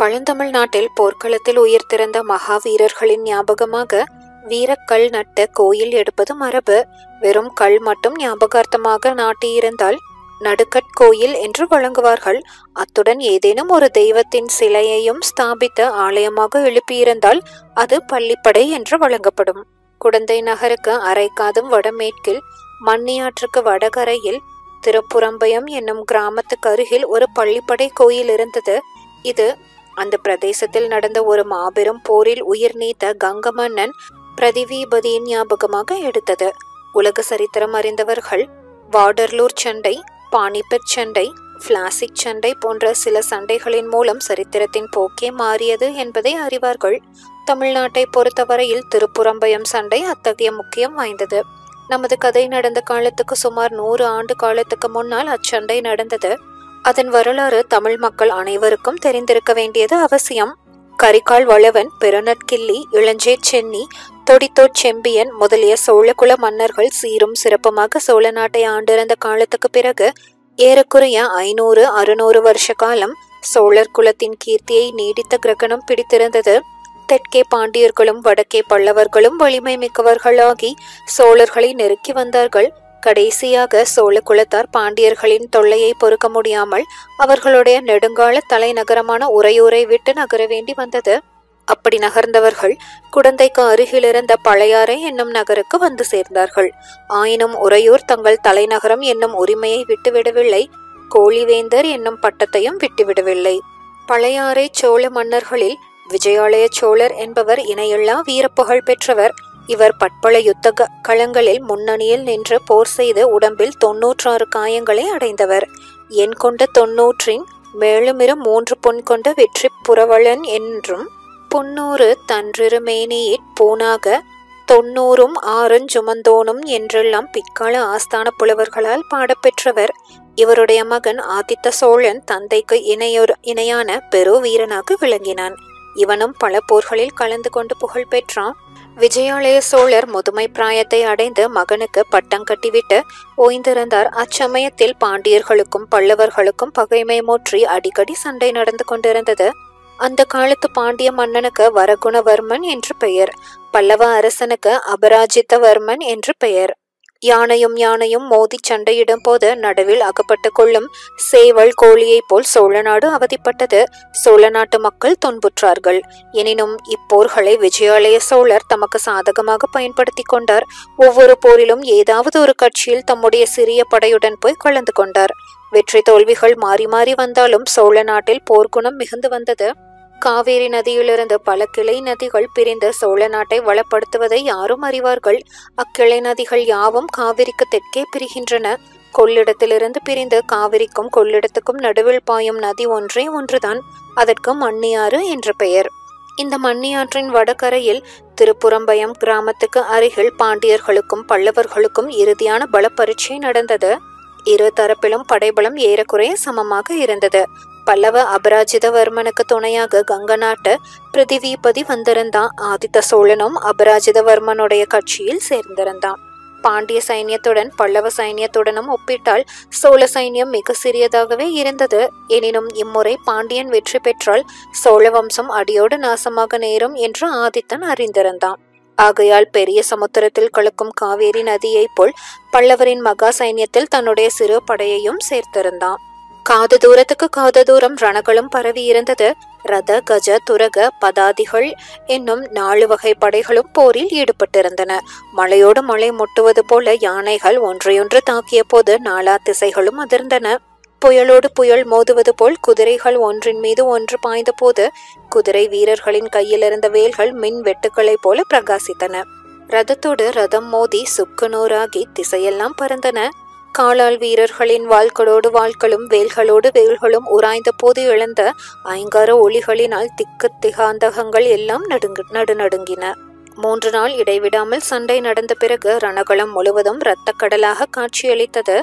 பழந்தமிழ் நாட்டில் போர்க்களத்தில் உயிர் திறந்த மகாவீரர்களின் ஞாபகமாக வீரக்கல் நட்ட கோயில் எடுப்பது மரபு வெறும் கல் மட்டும் ஞாபகார்த்தமாக நாட்டியிருந்தால் நடுக்கட் கோயில் என்று வழங்குவார்கள் அத்துடன் ஏதேனும் ஒரு தெய்வத்தின் சிலையையும் ஸ்தாபித்த ஆலயமாக எழுப்பியிருந்தால் அது பள்ளிப்படை என்று வழங்கப்படும் குடந்தை நகருக்கு அரைக்காதும் வடமேற்கில் மண்ணியாற்றுக்கு வடகரையில் திருப்புறம்பயம் என்னும் கிராமத்துக்கு அருகில் ஒரு பள்ளிப்படை கோயில் இருந்தது இது அந்த பிரதேசத்தில் நடந்த ஒரு மாபெரும் போரில் உயிர் நீத்த கங்க மன்னன் பிரதிவீபதியின் ஞாபகமாக எடுத்தது உலக சரித்திரம் அறிந்தவர்கள் வாடர்லூர் சண்டை பானிபட் சண்டை பிளாசிக் சண்டை போன்ற சில சண்டைகளின் மூலம் சரித்திரத்தின் போக்கே மாறியது என்பதை அறிவார்கள் தமிழ்நாட்டை பொறுத்தவரையில் திருப்புறம்பயம் சண்டை அத்தகைய முக்கியம் வாய்ந்தது நமது கதை நடந்த காலத்துக்கு சுமார் நூறு ஆண்டு காலத்துக்கு முன்னால் அச்சண்டை நடந்தது அதன் வரலாறு தமிழ் மக்கள் அனைவருக்கும் தெரிந்திருக்க வேண்டியது அவசியம் கரிகால் வளவன் பெருநற்கிள்ளி இளஞ்சேர் சென்னி தொடித்தோட் செம்பியன் முதலிய சோழகுல மன்னர்கள் சீரும் சிறப்புமாக சோழ நாட்டை ஆண்டிருந்த காலத்துக்கு பிறகு ஏறக்குறைய ஐநூறு அறுநூறு வருஷ காலம் சோழர் குலத்தின் கீர்த்தியை நீடித்த கிரகணம் பிடித்திருந்தது தெற்கே பாண்டியர்களும் வடக்கே பல்லவர்களும் வலிமை மிக்கவர்களாகி சோழர்களை நெருக்கி வந்தார்கள் கடைசியாக சோழ குலத்தார் பாண்டியர்களின் தொல்லையை பொறுக்க முடியாமல் அவர்களுடைய நெடுங்கால தலைநகரமான உறையூரை விட்டு நகர வேண்டி வந்தது அப்படி நகர்ந்தவர்கள் குடந்தைக்கு அருகிலிருந்த பழையாறை என்னும் நகருக்கு வந்து சேர்ந்தார்கள் ஆயினும் உறையூர் தங்கள் தலைநகரம் என்னும் உரிமையை விட்டுவிடவில்லை கோழிவேந்தர் என்னும் பட்டத்தையும் விட்டுவிடவில்லை பழையாறை சோழ மன்னர்களில் விஜயாலய சோழர் என்பவர் இணையில்லா வீரப்புகழ் பெற்றவர் இவர் பட்பல யுத்த க- களங்களில் முன்னணியில் நின்று போர் செய்து உடம்பில் தொன்னூற்றாறு காயங்களை அடைந்தவர் எண் கொண்ட தொன்னூற்றின் மேலுமிரு மூன்று பொன் கொண்ட வெற்றி புரவலன் என்றும் புன்னூறு தன்றிருமேனியிற் பூனாக தொன்னூறும் ஆறுஞ்சுமந்தோனும் என்றெல்லாம் பிற்கால ஆஸ்தான புலவர்களால் பாடப்பெற்றவர் இவருடைய மகன் ஆதித்த சோழன் தந்தைக்கு இணையொரு இணையான பெரு வீரனாக விளங்கினான் இவனும் பல போர்களில் கலந்து கொண்டு புகழ் பெற்றான் விஜயாலய சோழர் முதுமை பிராயத்தை அடைந்து மகனுக்கு பட்டம் கட்டிவிட்டு ஓய்ந்திருந்தார் அச்சமயத்தில் பாண்டியர்களுக்கும் பல்லவர்களுக்கும் பகைமை மூற்றி அடிக்கடி சண்டை நடந்து கொண்டிருந்தது அந்த காலத்து பாண்டிய மன்னனுக்கு வரகுணவர்மன் என்று பெயர் பல்லவ அரசனுக்கு அபராஜித்தவர்மன் என்று பெயர் யானையும் யானையும் மோதி சண்டையிடும் போது நடுவில் அகப்பட்டு கொள்ளும் சேவல் கோழியைப் போல் சோழ நாடு அவதிப்பட்டது சோழ நாட்டு மக்கள் துன்புற்றார்கள் எனினும் இப்போர்களை விஜயாலய சோழர் தமக்கு சாதகமாக பயன்படுத்தி கொண்டார் ஒவ்வொரு போரிலும் ஏதாவது ஒரு கட்சியில் தம்முடைய சிறிய படையுடன் போய் கலந்து கொண்டார் வெற்றி தோல்விகள் மாறி மாறி வந்தாலும் சோழ நாட்டில் போர்க்குணம் மிகுந்து வந்தது காவேரி நதியிலிருந்து பல கிளை நதிகள் பிரிந்து சோழ நாட்டை வளப்படுத்துவதை யாரும் அறிவார்கள் அக்கிளை நதிகள் யாவும் காவிரிக்கு தெற்கே பிரிகின்றன கொள்ளிடத்திலிருந்து பிரிந்து காவிரிக்கும் கொள்ளிடத்துக்கும் நடுவில் பாயும் நதி ஒன்றே ஒன்றுதான் அதற்கு மண்ணியாறு என்ற பெயர் இந்த மண்ணியாற்றின் வடகரையில் திருப்புறம்பயம் கிராமத்துக்கு அருகில் பாண்டியர்களுக்கும் பல்லவர்களுக்கும் இறுதியான பல பரீட்சை நடந்தது இரு தரப்பிலும் படைபலம் ஏறக்குறைய சமமாக இருந்தது பல்லவ அபராஜிதவர்மனுக்கு துணையாக கங்க நாட்டு பிருதிவிபதி வந்திருந்தான் ஆதித்த சோழனும் அபராஜிதவர்மனுடைய கட்சியில் சேர்ந்திருந்தான் பாண்டிய சைன்யத்துடன் பல்லவ சைன்யத்துடனும் ஒப்பிட்டால் சோழ சைன்யம் மிக சிறியதாகவே இருந்தது எனினும் இம்முறை பாண்டியன் வெற்றி பெற்றால் சோழ வம்சம் அடியோடு நாசமாக நேரும் என்று ஆதித்தன் அறிந்திருந்தான் ஆகையால் பெரிய சமுத்திரத்தில் கலக்கும் காவேரி நதியைப் போல் பல்லவரின் மகா சைன்யத்தில் தன்னுடைய சிறு படையையும் சேர்த்திருந்தான் காது தூரத்துக்கு காது தூரம் ரணகளும் பரவி இருந்தது ரத கஜ துரக பதாதிகள் என்னும் நாலு வகை படைகளும் போரில் ஈடுபட்டிருந்தன மழையோடு மழை முட்டுவது போல யானைகள் ஒன்றையொன்று தாக்கிய போது நாலா திசைகளும் அதிர்ந்தன புயலோடு புயல் மோதுவது போல் குதிரைகள் ஒன்றின் மீது ஒன்று பாய்ந்த போது குதிரை வீரர்களின் கையில் இருந்த வேல்கள் மின் வெட்டுக்களைப் போல பிரகாசித்தன ரதத்தோடு ரதம் மோதி சுக்கு நூறாகி திசையெல்லாம் பறந்தன காலால் வீரர்களின் வாள்களோடு வாள்களும் வேல்களோடு வேல்களும் உராய்ந்த போது இழந்த ஐங்கார ஒளிகளினால் திக்கு திகாந்தகங்கள் எல்லாம் நடுங்கு நடுநடுங்கின மூன்று நாள் இடைவிடாமல் சண்டை நடந்த பிறகு ரணகளம் முழுவதும் இரத்தக் கடலாக காட்சியளித்தது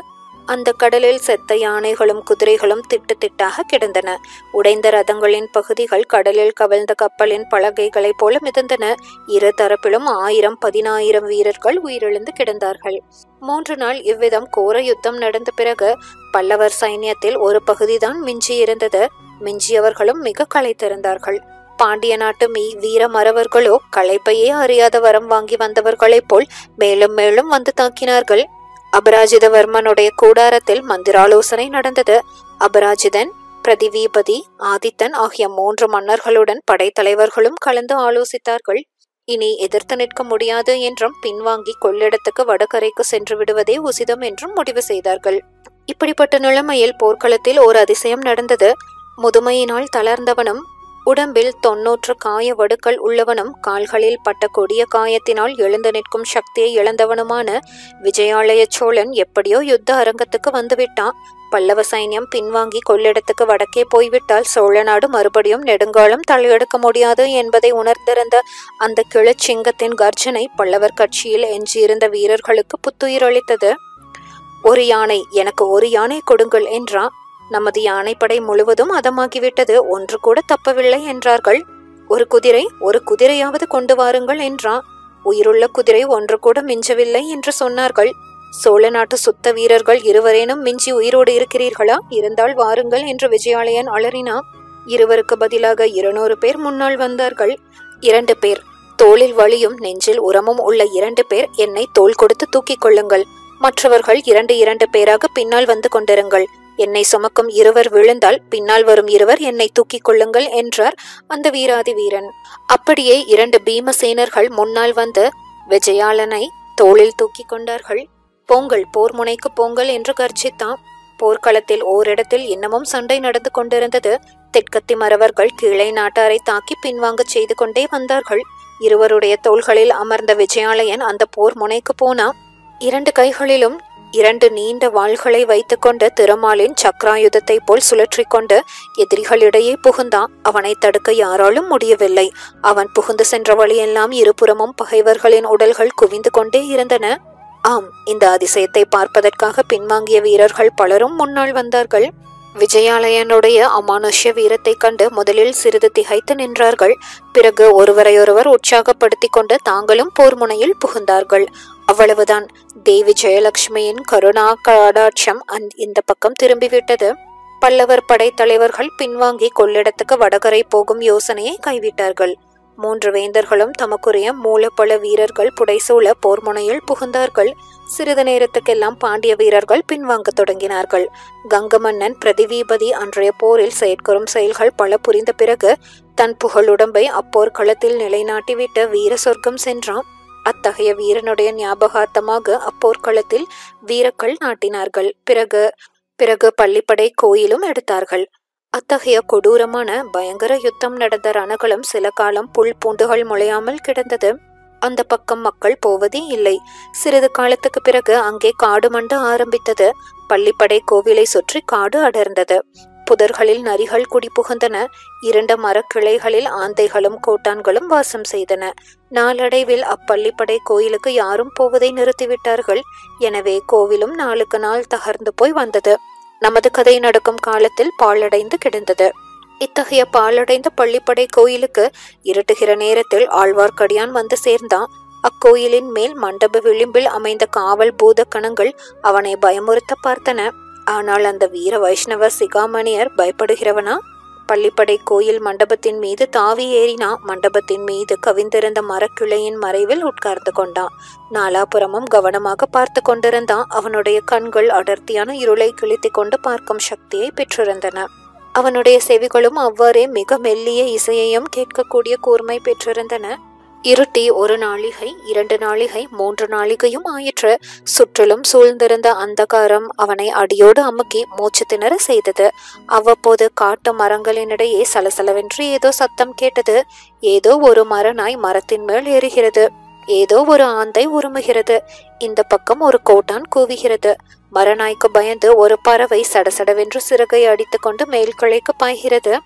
அந்த கடலில் செத்த யானைகளும் குதிரைகளும் திட்டு திட்டாக கிடந்தன உடைந்த ரதங்களின் பகுதிகள் கடலில் கவிழ்ந்த கப்பலின் பலகைகளைப் போல மிதந்தன இரு தரப்பிலும் ஆயிரம் பதினாயிரம் வீரர்கள் உயிரிழந்து கிடந்தார்கள் மூன்று நாள் இவ்விதம் கோர யுத்தம் நடந்த பிறகு பல்லவர் சைன்யத்தில் ஒரு பகுதிதான் மிஞ்சியிருந்தது மிஞ்சியவர்களும் மிக களைத்திருந்தார்கள் பாண்டிய நாட்டு மீ வீர மறவர்களோ களைப்பையே அறியாத வரம் வாங்கி வந்தவர்களைப் போல் மேலும் மேலும் வந்து தாக்கினார்கள் அபராஜிதவர்மனுடைய கூடாரத்தில் மந்திராலோசனை நடந்தது அபராஜிதன் பிரதிவீபதி ஆதித்தன் ஆகிய மூன்று மன்னர்களுடன் படைத்தலைவர்களும் கலந்து ஆலோசித்தார்கள் இனி எதிர்த்து நிற்க முடியாது என்றும் பின்வாங்கி கொள்ளிடத்துக்கு வடகரைக்கு சென்று விடுவதே உசிதம் என்றும் முடிவு செய்தார்கள் இப்படிப்பட்ட நிலைமையில் போர்க்களத்தில் ஒரு அதிசயம் நடந்தது முதுமையினால் தளர்ந்தவனும் உடம்பில் தொன்னூற்று காய வடுக்கள் உள்ளவனும் கால்களில் பட்ட கொடிய காயத்தினால் எழுந்து நிற்கும் சக்தியை இழந்தவனுமான விஜயாலய சோழன் எப்படியோ யுத்த அரங்கத்துக்கு வந்துவிட்டான் பல்லவ சைன்யம் பின்வாங்கி கொள்ளிடத்துக்கு வடக்கே போய்விட்டால் சோழ நாடு மறுபடியும் நெடுங்காலம் தலையெடுக்க முடியாது என்பதை உணர்ந்திருந்த அந்த கிளச்சிங்கத்தின் கர்ஜனை பல்லவர் கட்சியில் எஞ்சியிருந்த வீரர்களுக்கு புத்துயிர் அளித்தது ஒரு யானை எனக்கு ஒரு யானை கொடுங்கள் என்றான் நமது யானைப்படை முழுவதும் அதமாகிவிட்டது ஒன்று கூட தப்பவில்லை என்றார்கள் ஒரு குதிரை ஒரு குதிரையாவது கொண்டு வாருங்கள் என்றான் உயிருள்ள குதிரை ஒன்று கூட மிஞ்சவில்லை என்று சொன்னார்கள் சோழ நாட்டு சுத்த வீரர்கள் இருவரேனும் மிஞ்சி உயிரோடு இருக்கிறீர்களா இருந்தால் வாருங்கள் என்று விஜயாலயன் அலறினா இருவருக்கு பதிலாக இருநூறு பேர் முன்னால் வந்தார்கள் இரண்டு பேர் தோளில் வலியும் நெஞ்சில் உரமும் உள்ள இரண்டு பேர் என்னை தோள் கொடுத்து தூக்கிக் கொள்ளுங்கள் மற்றவர்கள் இரண்டு இரண்டு பேராக பின்னால் வந்து கொண்டிருங்கள் என்னை சுமக்கும் இருவர் விழுந்தால் பின்னால் வரும் இருவர் என்னை தூக்கிக் கொள்ளுங்கள் என்றார் அந்த வீராதி வீரன் அப்படியே இரண்டு பீமசேனர்கள் முன்னால் வந்து விஜயாலனை தோளில் தூக்கிக் கொண்டார்கள் போங்கள் போர் முனைக்கு போங்கள் என்று கர்ஜித்தான் போர்க்களத்தில் ஓரிடத்தில் இன்னமும் சண்டை நடந்து கொண்டிருந்தது தெற்கத்தி மறவர்கள் கீழே நாட்டாரை தாக்கி பின்வாங்கச் செய்து கொண்டே வந்தார்கள் இருவருடைய தோள்களில் அமர்ந்த விஜயாலயன் அந்த போர் முனைக்கு போனா இரண்டு கைகளிலும் இரண்டு நீண்ட வாள்களை வைத்துக்கொண்டு திருமாலின் சக்ராயுதத்தை போல் சுழற்றி கொண்டு எதிரிகளிடையே புகுந்தான் அவனை தடுக்க யாராலும் முடியவில்லை அவன் புகுந்து சென்ற வழியெல்லாம் இருபுறமும் பகைவர்களின் உடல்கள் குவிந்து கொண்டே இருந்தன ஆம் இந்த அதிசயத்தை பார்ப்பதற்காக பின்வாங்கிய வீரர்கள் பலரும் முன்னால் வந்தார்கள் விஜயாலயனுடைய அமானுஷ்ய வீரத்தை கண்டு முதலில் சிறிது திகைத்து நின்றார்கள் பிறகு ஒருவரையொருவர் உற்சாகப்படுத்திக் கொண்டு தாங்களும் போர் முனையில் புகுந்தார்கள் அவ்வளவுதான் தேவி ஜெயலட்சுமியின் கருணா கடாட்சம் அந் இந்த பக்கம் திரும்பிவிட்டது பல்லவர் படைத்தலைவர்கள் பின்வாங்கி கொள்ளிடத்துக்கு வடகரை போகும் யோசனையை கைவிட்டார்கள் மூன்று வேந்தர்களும் தமக்குரிய மூலப்பல வீரர்கள் புடைசூழ போர் முனையில் புகுந்தார்கள் சிறிது நேரத்துக்கெல்லாம் பாண்டிய வீரர்கள் பின்வாங்க தொடங்கினார்கள் கங்க மன்னன் பிரதிவீபதி அன்றைய போரில் செயற்கரும் செயல்கள் பல புரிந்த பிறகு தன் புகழுடம்பை அப்போர் களத்தில் நிலைநாட்டிவிட்டு வீர சொர்க்கம் சென்றான் அத்தகைய வீரனுடைய ஞாபகார்த்தமாக அப்போர்க்களத்தில் வீரக்கள் நாட்டினார்கள் பிறகு பிறகு பள்ளிப்படை கோயிலும் எடுத்தார்கள் அத்தகைய கொடூரமான பயங்கர யுத்தம் நடந்த ரணகளும் சில காலம் புல் பூண்டுகள் முளையாமல் கிடந்தது அந்த பக்கம் மக்கள் போவதே இல்லை சிறிது காலத்துக்கு பிறகு அங்கே காடு மண்ட ஆரம்பித்தது பள்ளிப்படை கோவிலை சுற்றி காடு அடர்ந்தது புதர்களில் நரிகள் குடி புகுந்தன இரண்ட மரக்கிளைகளில் ஆந்தைகளும் கோட்டான்களும் வாசம் செய்தன நாளடைவில் அப்பள்ளிப்படை கோயிலுக்கு யாரும் போவதை நிறுத்திவிட்டார்கள் எனவே கோவிலும் நாளுக்கு நாள் தகர்ந்து போய் வந்தது நமது கதை நடக்கும் காலத்தில் பாழடைந்து கிடந்தது இத்தகைய பாழடைந்த பள்ளிப்படை கோயிலுக்கு இருட்டுகிற நேரத்தில் ஆழ்வார்க்கடியான் வந்து சேர்ந்தான் அக்கோயிலின் மேல் மண்டப விளிம்பில் அமைந்த காவல் பூத கணங்கள் அவனை பயமுறுத்த பார்த்தன ஆனால் அந்த வீர வைஷ்ணவ சிகாமணியர் பயப்படுகிறவனா பள்ளிப்படை கோயில் மண்டபத்தின் மீது தாவி ஏறினா மண்டபத்தின் மீது கவிந்திருந்த மரக்கிளையின் மறைவில் உட்கார்ந்து கொண்டான் நாலாபுறமும் கவனமாக பார்த்து கொண்டிருந்தான் அவனுடைய கண்கள் அடர்த்தியான இருளை கிழித்து கொண்டு பார்க்கும் சக்தியை பெற்றிருந்தன அவனுடைய செவிகளும் அவ்வாறே மிக மெல்லிய இசையையும் கேட்கக்கூடிய கூர்மை பெற்றிருந்தன இருட்டி ஒரு நாளிகை இரண்டு நாளிகை மூன்று நாளிகையும் ஆயிற்று சுற்றிலும் சூழ்ந்திருந்த அந்தகாரம் அவனை அடியோடு அமுக்கி மூச்சு திணற செய்தது அவ்வப்போது காட்டு மரங்களினிடையே சலசலவென்று ஏதோ சத்தம் கேட்டது ஏதோ ஒரு மரநாய் மரத்தின் மேல் ஏறுகிறது ஏதோ ஒரு ஆந்தை உருமுகிறது இந்த பக்கம் ஒரு கோட்டான் கூவுகிறது மரநாய்க்கு பயந்து ஒரு பறவை சடசடவென்று சிறகை அடித்துக்கொண்டு மேல் கிளைக்கு பாய்கிறது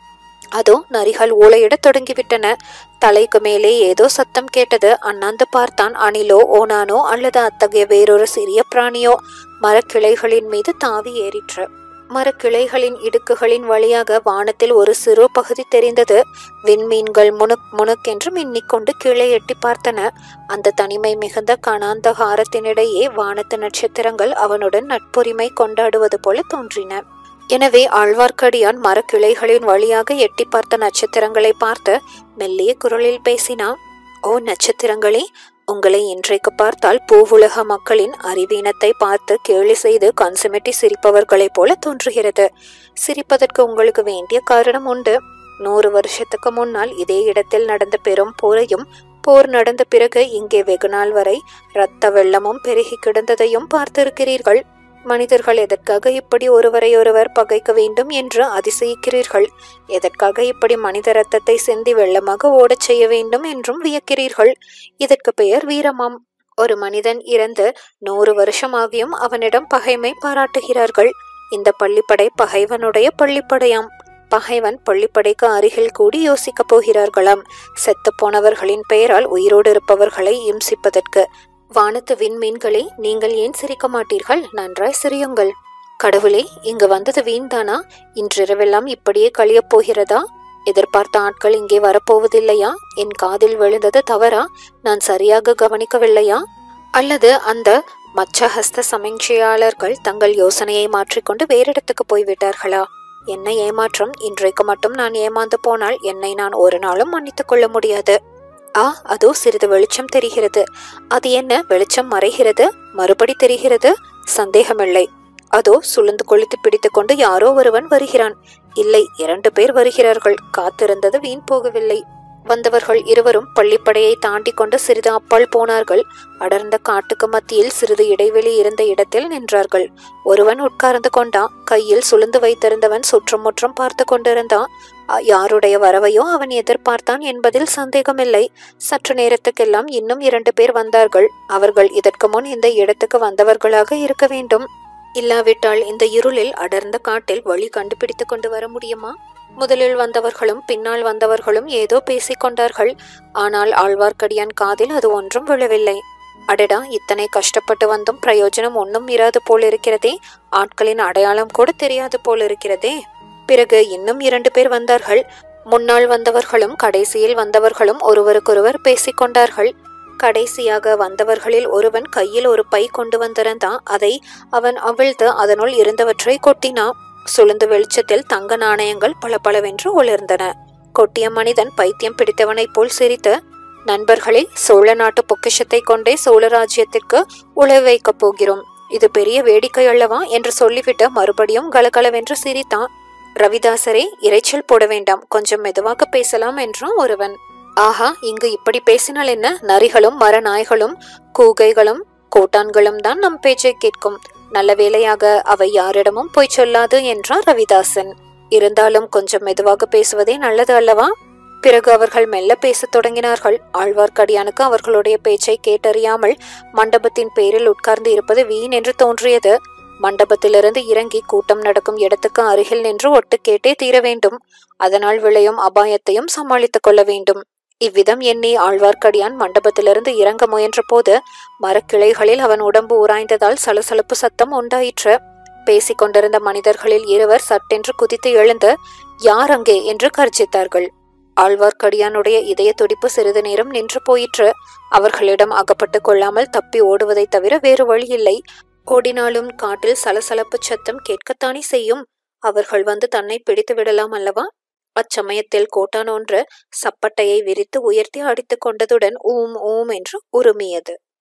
அதோ நரிகள் ஊளையிடத் தொடங்கிவிட்டன தலைக்கு மேலே ஏதோ சத்தம் கேட்டது அண்ணாந்து பார்த்தான் அணிலோ ஓனானோ அல்லது அத்தகைய வேறொரு சிறிய பிராணியோ மரக்கிளைகளின் மீது தாவி ஏறிற்று மரக்கிளைகளின் இடுக்குகளின் வழியாக வானத்தில் ஒரு சிறு பகுதி தெரிந்தது விண்மீன்கள் முணுக் முணுக் என்று மின்னிக்கொண்டு கீழே எட்டி பார்த்தன அந்த தனிமை மிகுந்த கணாந்தகாரத்தினிடையே வானத்து நட்சத்திரங்கள் அவனுடன் நட்புரிமை கொண்டாடுவது போல தோன்றின எனவே ஆழ்வார்க்கடியான் மரக்கிளைகளின் வழியாக எட்டி பார்த்த நட்சத்திரங்களை பார்த்து மெல்லிய குரலில் பேசினான் ஓ நட்சத்திரங்களே உங்களை இன்றைக்கு பார்த்தால் பூவுலக மக்களின் அறிவீனத்தை பார்த்து கேலி செய்து கன்சுமெட்டி சிரிப்பவர்களைப் போல தோன்றுகிறது சிரிப்பதற்கு உங்களுக்கு வேண்டிய காரணம் உண்டு நூறு வருஷத்துக்கு முன்னால் இதே இடத்தில் நடந்த பெரும் போரையும் போர் நடந்த பிறகு இங்கே வெகுநாள் வரை இரத்த வெள்ளமும் பெருகி கிடந்ததையும் பார்த்திருக்கிறீர்கள் மனிதர்கள் எதற்காக இப்படி ஒருவரை ஒருவர் பகைக்க வேண்டும் என்று அதிசயிக்கிறீர்கள் எதற்காக இப்படி மனித ரத்தத்தை சிந்தி வெள்ளமாக ஓடச் செய்ய வேண்டும் என்றும் வியக்கிறீர்கள் இதற்கு பெயர் வீரமாம் ஒரு மனிதன் இறந்து நூறு வருஷமாகியும் அவனிடம் பகைமை பாராட்டுகிறார்கள் இந்த பள்ளிப்படை பகைவனுடைய பள்ளிப்படையாம் பகைவன் பள்ளிப்படைக்கு அருகில் கூடி யோசிக்கப் போகிறார்களாம் செத்து போனவர்களின் பெயரால் உயிரோடு இருப்பவர்களை இம்சிப்பதற்கு வானத்து விண்மீன்களே நீங்கள் ஏன் சிரிக்க மாட்டீர்கள் நன்றாய் சிரியுங்கள் கடவுளே இங்கு வந்தது வீண்தானா இன்றிரவெல்லாம் இப்படியே கழியப் போகிறதா எதிர்பார்த்த ஆட்கள் இங்கே வரப்போவதில்லையா என் காதில் விழுந்தது தவறா நான் சரியாக கவனிக்கவில்லையா அல்லது அந்த மச்சஹஸ்த சமீட்சையாளர்கள் தங்கள் யோசனையை மாற்றிக்கொண்டு வேறிடத்துக்கு போய்விட்டார்களா என்ன ஏமாற்றம் இன்றைக்கு மட்டும் நான் ஏமாந்து போனால் என்னை நான் ஒரு நாளும் மன்னித்துக் கொள்ள முடியாது ஆ அதோ சிறிது வெளிச்சம் தெரிகிறது அது என்ன வெளிச்சம் மறைகிறது மறுபடி தெரிகிறது சந்தேகமில்லை அதோ சுளுந்து கொளுத்து பிடித்துக்கொண்டு யாரோ ஒருவன் வருகிறான் இல்லை இரண்டு பேர் வருகிறார்கள் காத்திருந்தது வீண் போகவில்லை வந்தவர்கள் இருவரும் பள்ளிப்படையை தாண்டி கொண்டு சிறிது அப்பால் போனார்கள் அடர்ந்த காட்டுக்கு மத்தியில் சிறிது இடைவெளி இருந்த இடத்தில் நின்றார்கள் ஒருவன் உட்கார்ந்து கொண்டான் கையில் சுளுந்து வைத்திருந்தவன் சுற்றும் முற்றும் பார்த்து கொண்டிருந்தான் அ, யாருடைய வரவையோ அவன் எதிர்பார்த்தான் என்பதில் சந்தேகமில்லை சற்று நேரத்துக்கெல்லாம் இன்னும் இரண்டு பேர் வந்தார்கள் அவர்கள் இதற்கு முன் இந்த இடத்துக்கு வந்தவர்களாக இருக்க வேண்டும் இல்லாவிட்டால் இந்த இருளில் அடர்ந்த காட்டில் வழி கண்டுபிடித்து கொண்டு வர முடியுமா முதலில் வந்தவர்களும் பின்னால் வந்தவர்களும் ஏதோ பேசிக் கொண்டார்கள் ஆனால் ஆழ்வார்க்கடியான் காதில் அது ஒன்றும் விழவில்லை அடடா இத்தனை கஷ்டப்பட்டு வந்தும் பிரயோஜனம் ஒன்றும் இராது போல் இருக்கிறதே ஆட்களின் அடையாளம் கூட தெரியாது போல் இருக்கிறதே பிறகு இன்னும் இரண்டு பேர் வந்தார்கள் முன்னால் வந்தவர்களும் கடைசியில் வந்தவர்களும் ஒருவருக்கொருவர் பேசிக் கொண்டார்கள் கடைசியாக வந்தவர்களில் ஒருவன் கையில் ஒரு பை கொண்டு வந்திருந்தான் அதை அவன் அவிழ்த்து அதனுள் இருந்தவற்றை கொட்டினான் சுளுந்து வெளிச்சத்தில் தங்க நாணயங்கள் பளபளவென்று ஒளிர்ந்தன கொட்டிய மனிதன் பைத்தியம் பிடித்தவனைப் போல் சிரித்து நண்பர்களே சோழ நாட்டு பொக்கிஷத்தை கொண்டே சோழ ராஜ்யத்திற்கு உழவு வைக்கப் போகிறோம் இது பெரிய வேடிக்கை அல்லவா என்று சொல்லிவிட்டு மறுபடியும் கலகலவென்று சிரித்தான் ரவிதாசரே இரைச்சல் போட வேண்டாம் கொஞ்சம் மெதுவாக பேசலாம் என்றான் ஒருவன் ஆஹா இங்கு இப்படி பேசினால் என்ன நரிகளும் மர நாய்களும் கூகைகளும் கோட்டான்களும் தான் நம் பேச்சை கேட்கும் நல்ல வேளையாக அவை யாரிடமும் போய் சொல்லாது என்றான் ரவிதாசன் இருந்தாலும் கொஞ்சம் மெதுவாக பேசுவதே நல்லது அல்லவா பிறகு அவர்கள் மெல்ல பேசத் தொடங்கினார்கள் ஆழ்வார்க்கடியானுக்கு அவர்களுடைய பேச்சை கேட்டறியாமல் மண்டபத்தின் பேரில் உட்கார்ந்து இருப்பது வீண் என்று தோன்றியது மண்டபத்திலிருந்து இறங்கி கூட்டம் நடக்கும் இடத்துக்கு அருகில் நின்று ஒட்டு கேட்டே தீர வேண்டும் அதனால் விளையும் அபாயத்தையும் சமாளித்துக் கொள்ள வேண்டும் இவ்விதம் எண்ணி ஆழ்வார்க்கடியான் மண்டபத்திலிருந்து இறங்க முயன்ற போது மரக்கிளைகளில் அவன் உடம்பு உராய்ந்ததால் சலசலப்பு சத்தம் உண்டாயிற்று பேசிக் கொண்டிருந்த மனிதர்களில் இருவர் சட்டென்று குதித்து எழுந்து யார் அங்கே என்று கர்ஜித்தார்கள் ஆழ்வார்க்கடியானுடைய இதய துடிப்பு சிறிது நேரம் நின்று போயிற்று அவர்களிடம் அகப்பட்டு கொள்ளாமல் தப்பி ஓடுவதைத் தவிர வேறு வழியில்லை ஓடினாலும் காட்டில் சலசலப்பு சத்தம் கேட்கத்தானே செய்யும் அவர்கள் வந்து தன்னை பிடித்து விடலாம் அல்லவா அச்சமயத்தில் கோட்டான் ஒன்று சப்பட்டையை விரித்து உயர்த்தி அடித்துக் கொண்டதுடன் ஊம் ஊம் என்று உருமியது